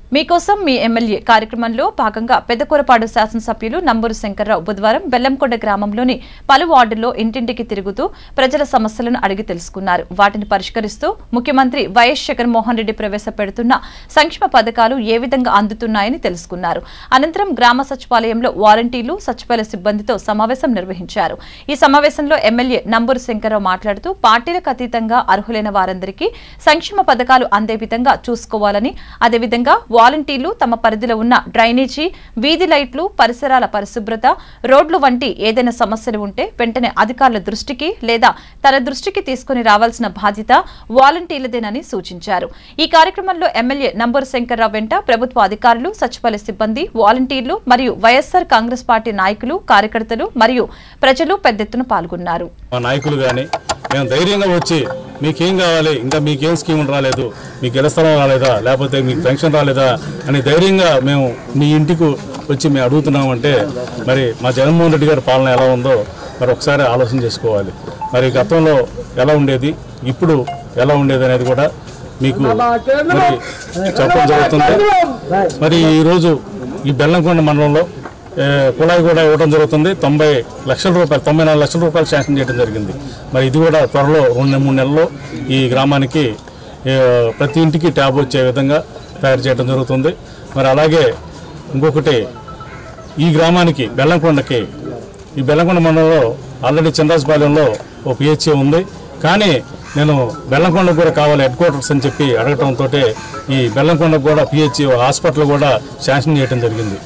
మీకోసం మీ ఎమ్మెల్యే కార్యక్రమంలో భాగంగా పెద్దకూరపాడు శాసనసభ్యులు నంబూరు శంకర్రావు బుధవారం బెల్లంకొండ గ్రామంలోని పలు వార్డుల్లో ఇంటింటికి తిరుగుతూ ప్రజల సమస్యలను అడిగి తెలుసుకున్నారు వాటిని పరిష్కరిస్తూ ముఖ్యమంత్రి వైఎస్ జగన్మోహన్ రెడ్డి ప్రవేశపెడుతున్న సంక్షేమ పథకాలు ఏ విధంగా అందుతున్నాయని తెలుసుకున్నారు అనంతరం గ్రామ సచివాలయంలో వాలంటీర్లు సచివాలయ సిబ్బందితో సమావేశం నిర్వహించారు ఈ సమావేశంలో ఎమ్మెల్యే నంబూరు శంకర్రావు మాట్లాడుతూ పార్టీలకు అతీతంగా అర్హులైన వారందరికీ సంక్షేమ పథకాలు అందే విధంగా చూసుకోవాలని అదేవిధంగా వాలంటీర్లు తమ పరిధిలో ఉన్న డ్రైనేజీ వీధి లైట్లు పరిసరాల పరిశుభ్రత రోడ్లు వంటి ఏదైనా సమస్యలు ఉంటే వెంటనే అధికారుల దృష్టికి లేదా తన దృష్టికి తీసుకుని రావాల్సిన బాధ్యత వాలంటీర్లదేనని సూచించారు ఈ కార్యక్రమంలో ఎమ్మెల్యే నంబూరు శంకర్రావు వెంట ప్రభుత్వ అధికారులు సచివాలయ సిబ్బంది వాలంటీర్లు మరియు వైఎస్సార్ కాంగ్రెస్ పార్టీ నాయకులు కార్యకర్తలు మరియు ప్రజలు పెద్ద ఎత్తున పాల్గొన్నారు మా నాయకులు కానీ మేము ధైర్యంగా వచ్చి మీకేం కావాలి ఇంకా మీకేం స్కీమ్ రాలేదు మీకు ఇళ్ల స్థలం రాలేదా లేకపోతే మీకు పెన్షన్ రాలేదా అని ధైర్యంగా మేము మీ ఇంటికి వచ్చి మేము అడుగుతున్నామంటే మరి మా జగన్మోహన్ రెడ్డి గారి పాలన ఎలా ఉందో మరి ఒకసారి ఆలోచన చేసుకోవాలి మరి గతంలో ఎలా ఉండేది ఇప్పుడు ఎలా ఉండేది అనేది కూడా మీకు మరి చెప్పడం జరుగుతుంది మరి ఈరోజు ఈ బెల్లంకొండ మండలంలో ఏ, కుళాయి కూడా ఇవ్వడం జరుగుతుంది తొంభై లక్షల రూపాయలు తొంభై నాలుగు లక్షల రూపాయలు శాంక్షన్ చేయడం జరిగింది మరి ఇది కూడా త్వరలో రెండు మూడు నెలల్లో ఈ గ్రామానికి ఏ, ప్రతి ఇంటికి ట్యాబ్ వచ్చే విధంగా తయారు చేయడం జరుగుతుంది మరి అలాగే ఇంకొకటి ఈ గ్రామానికి బెల్లంకొండకి ఈ బెల్లంకొండ మండలంలో ఆల్రెడీ చంద్రాజపాలెంలో ఓ పిహెచ్ఏ ఉంది కానీ నేను బెల్లంకొండ కూడా కావాలి హెడ్ క్వార్టర్స్ అని చెప్పి అడగటంతో ఈ బెల్లంకొండకు కూడా పిహెచ్ఏ హాస్పిటల్ కూడా శాంక్షన్ చేయడం జరిగింది